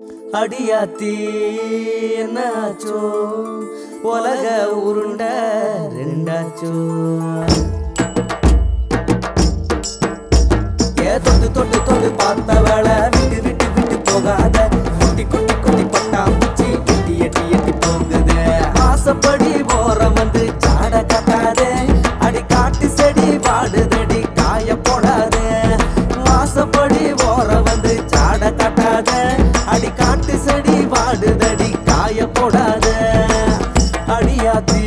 அடியாத்தி என்னாச்சோ உலக உருண்ட ரெண்டாச்சோ ஏ தொட்டு தொட்டு தொட்டு பார்த்தவள விட்டு விட்டு விட்டு போகாத குட்டி குட்டி குட்டி பட்டாம்பூச்சி எட்டி எட்டி எட்டி போகுது ஆசைப்படி ஓரம் வந்து சாட கட்டாதே அடி காட்டு செடி வாடுதடி காய போடாதே ஆசைப்படி ஓரம் வந்து சாட கட்டாத அடி காட்டு செடி வாடுதடி காய போடாத அடியாத்தி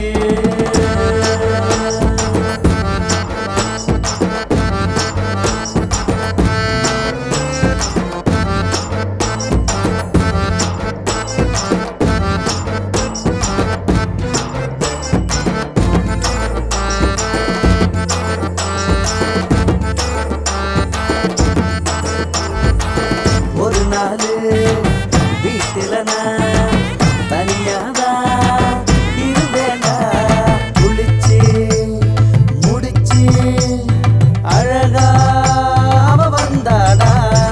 ஒரு நாள் வீட்டில நான் தனியாதான் இருந்தேனா குளிச்சு முடிச்சு அழகா அவ வந்தாடா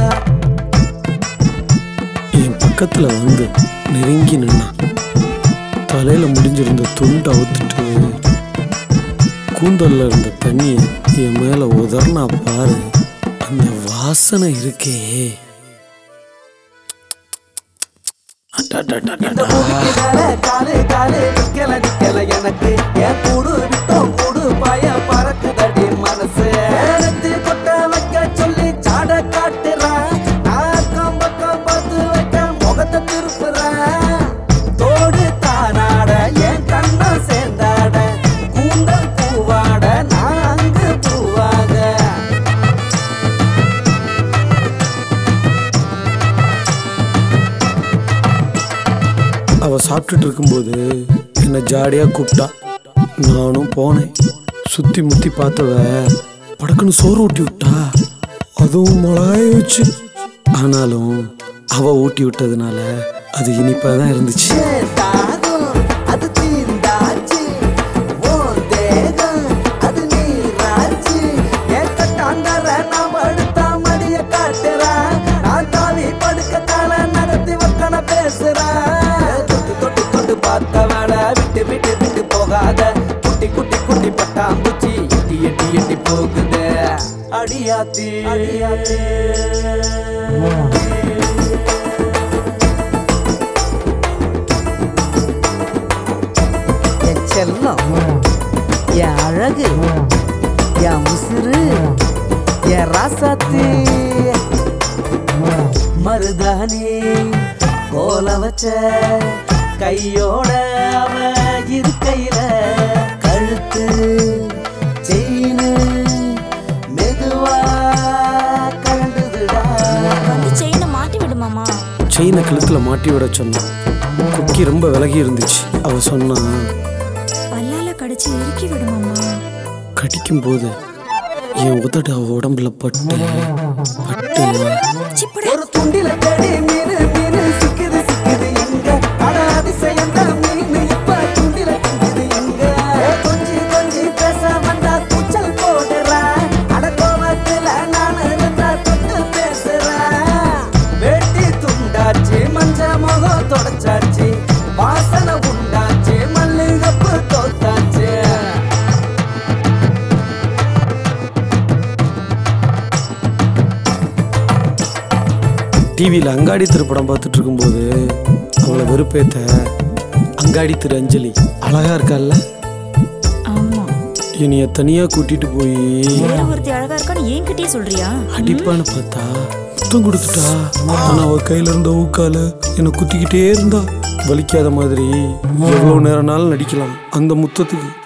என் பக்கத்துல வந்து நெருங்கி நின்னான் தலையில முடிஞ்சிருந்த துண்டு அவுத்துட்டு கூந்தல்ல இருந்த தண்ணியை என் மேல உதர்னா பாரு அந்த வாசனை இருக்கே இந்த அடடடடடா. பூமிக்கு மேல காலு காலு நிக்கல நிக்கல எனக்கு என் கூடு விட்டோம் கூடு பய பறக்குதடி மனசு எடுத்து கொட்ட வைக்க சொல்லி சாட காட்டுறான் நான் அக்கம் பக்கம் பார்த்து வைக்க முகத்தை திருப்புறேன் தோடு தானாட என் கண்ணம் சேர்ந்தாட கூந்தல் பூவாட நான் அங்கு பூவாக அவ சாப்பிட்டுட்டு இருக்கும்போது என்னை ஜாடியா கூப்பிட்டா நானும் போனேன் சுத்தி முத்தி பார்த்தவ படக்குன்னு சோறு ஊட்டி விட்டா அதுவும் மிளகாய வச்சு ஆனாலும் அவ ஊட்டி விட்டதுனால அது இனிப்பா தான் இருந்துச்சு தாகம் அது தீர்ந்தாச்சு உன் தேகம் அது நீராச்சு என் கட்டாந்தர நான் படுத்தா மடிய காட்டுறேன் நான் தாவி படுக்கத்தால நடத்தி வக்கன பேசுறேன் தொட்டு தொட்டு தொட்டு பார்த்தவள விட்டு விட்டு விட்டு போகாத குட்டி குட்டி குட்டி பட்டாம்பூச்சி எட்டி எட்டி எட்டி போகுது அடியாத்தி அடியாத்தி என் செல்லம் என் அழகு என் உசுறு என் ராசாத்தி மருதாணி கோல வச்ச கையோட அவ இருக்கையில கழுத்து செயினு மெதுவா கலண்டுதுடா வந்து செயினை மாட்டி விடு மாமா செயினை கழுத்துல மாட்டி விட சொன்னான் குக்கி ரொம்ப விலகி இருந்துச்சு அவ சொன்னா பல்லால கடிச்சு இறுக்கி விடு மாமா கடிக்கும் போது என் உதடு அவ உடம்புல பட்டு பட்டு சிப்பட ஒரு துண்டில தேடி மீனு மீனு சிக்குது சிக்குது எங்க அட அதிசயம் தான் மீனு இப்ப துண்டில துண்டுது எங்க ஏ, கொஞ்சி கொஞ்சி பேச வந்தா கூச்சல் போடுறா அட கோவத்துல நான் இருந்தா தொட்டு பேசுறேன் வெட்டி துண்டாச்சு மஞ்ச முகம் தொடச்சாச்சு வாசனை உண்டாச்சு மல்லிகப்பு தோத்தாச்சு டிவியில் அங்காடி திருப்படம் பார்த்துட்டு இருக்கும்போது அவளை வெறுப்பேத்த அங்காடி திரு அஞ்சலி அழகா இருக்கால்ல ஆமா என்னைய தனியா கூட்டிட்டு போய் வேற ஒருத்தி அழகா இருக்கான்னு என்கிட்டயே சொல்றியா அடிப்பான்னு பார்த்தா முத்தம் கொடுத்துட்டா ஆனா அவ கையில இருந்த ஊக்கால என்னை குத்திக்கிட்டே இருந்தா வலிக்காத மாதிரி எவ்வளவு நேரம்னாலும் நடிக்கலாம் அந்த முத்தத்துக்கு